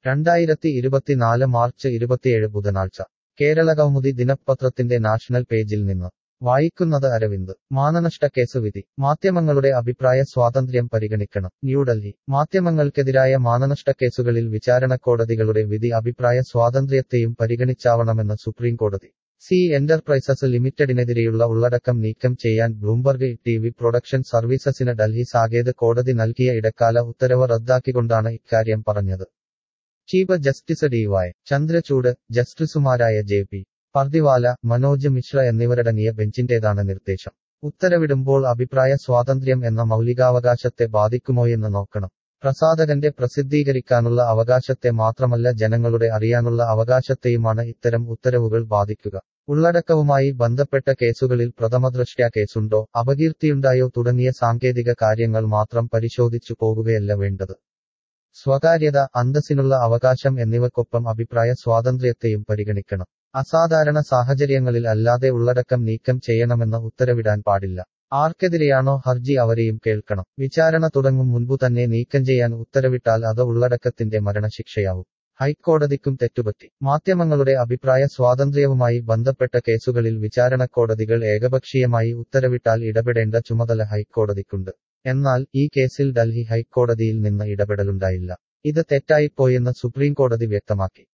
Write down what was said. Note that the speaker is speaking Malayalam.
രണ്ടായിരത്തി ഇരുപത്തിനാല് മാർച്ച് ഇരുപത്തിയേഴ് ബുധനാഴ്ച കേരള കൗമുദി ദിനപത്രത്തിന്റെ നാഷണൽ പേജിൽ നിന്ന് വായിക്കുന്നത് അരവിന്ദ് മാനനഷ്ടക്കേസ് വിധി മാധ്യമങ്ങളുടെ അഭിപ്രായ സ്വാതന്ത്ര്യം പരിഗണിക്കണം ന്യൂഡൽഹി മാധ്യമങ്ങൾക്കെതിരായ മാനനഷ്ടക്കേസുകളിൽ വിചാരണക്കോടതികളുടെ വിധി അഭിപ്രായ സ്വാതന്ത്ര്യത്തെയും പരിഗണിച്ചാവണമെന്ന് സുപ്രീംകോടതി സി എന്റർപ്രൈസസ് ലിമിറ്റഡിനെതിരെയുള്ള ഉള്ളടക്കം നീക്കം ചെയ്യാൻ ബ്ലൂംബർഗ് ടി വി പ്രൊഡക്ഷൻ സർവീസസിന് ഡൽഹി സാകേത് കോടതി നൽകിയ ഇടക്കാല ഉത്തരവ് റദ്ദാക്കിക്കൊണ്ടാണ് ഇക്കാര്യം പറഞ്ഞത് chief justice D Y Chandrachud ജസ്റ്റിസുമാരായ ജെ പി പർദിവാല മനോജ് മിശ്ര എന്നിവരടങ്ങിയ ബെഞ്ചിന്റേതാണ് നിർദ്ദേശം ഉത്തരവിടുമ്പോൾ അഭിപ്രായ സ്വാതന്ത്ര്യം എന്ന മൗലികാവകാശത്തെ ബാധിക്കുമോയെന്ന് നോക്കണം പ്രസാധകന്റെ പ്രസിദ്ധീകരിക്കാനുള്ള അവകാശത്തെ മാത്രമല്ല ജനങ്ങളുടെ അറിയാനുള്ള അവകാശത്തെയുമാണ് ഇത്തരം ഉത്തരവുകൾ ബാധിക്കുക ഉള്ളടക്കവുമായി ബന്ധപ്പെട്ട കേസുകളിൽ പ്രഥമദൃഷ്ട്യാ കേസുണ്ടോ അപകീർത്തിയുണ്ടായോ തുടങ്ങിയ സാങ്കേതിക കാര്യങ്ങൾ മാത്രം പരിശോധിച്ചു പോകുകയല്ല വേണ്ടത് സ്വകാര്യത അന്തസ്സിനുള്ള അവകാശം എന്നിവയ്ക്കൊപ്പം അഭിപ്രായ സ്വാതന്ത്ര്യത്തെയും പരിഗണിക്കണം അസാധാരണ സാഹചര്യങ്ങളിൽ അല്ലാതെ ഉള്ളടക്കം നീക്കം ചെയ്യണമെന്ന് ഉത്തരവിടാൻ പാടില്ല ആർക്കെതിരെയാണോ ഹർജി അവരെയും കേൾക്കണം വിചാരണ തുടങ്ങും മുൻപു തന്നെ നീക്കം ചെയ്യാൻ ഉത്തരവിട്ടാൽ അത് ഉള്ളടക്കത്തിന്റെ മരണശിക്ഷയാവും ഹൈക്കോടതിക്കും തെറ്റുപറ്റി മാധ്യമങ്ങളുടെ അഭിപ്രായ സ്വാതന്ത്ര്യവുമായി ബന്ധപ്പെട്ട കേസുകളിൽ വിചാരണക്കോടതികൾ ഏകപക്ഷീയമായി ഉത്തരവിട്ടാൽ ഇടപെടേണ്ട ചുമതല ഹൈക്കോടതിക്കുണ്ട് എന്നാൽ ഈ കേസിൽ ഡൽഹി ഹൈക്കോടതിയിൽ നിന്ന് ഇടപെടലുണ്ടായില്ല ഇത് തെറ്റായിപ്പോയെന്ന് സുപ്രീംകോടതി വ്യക്തമാക്കി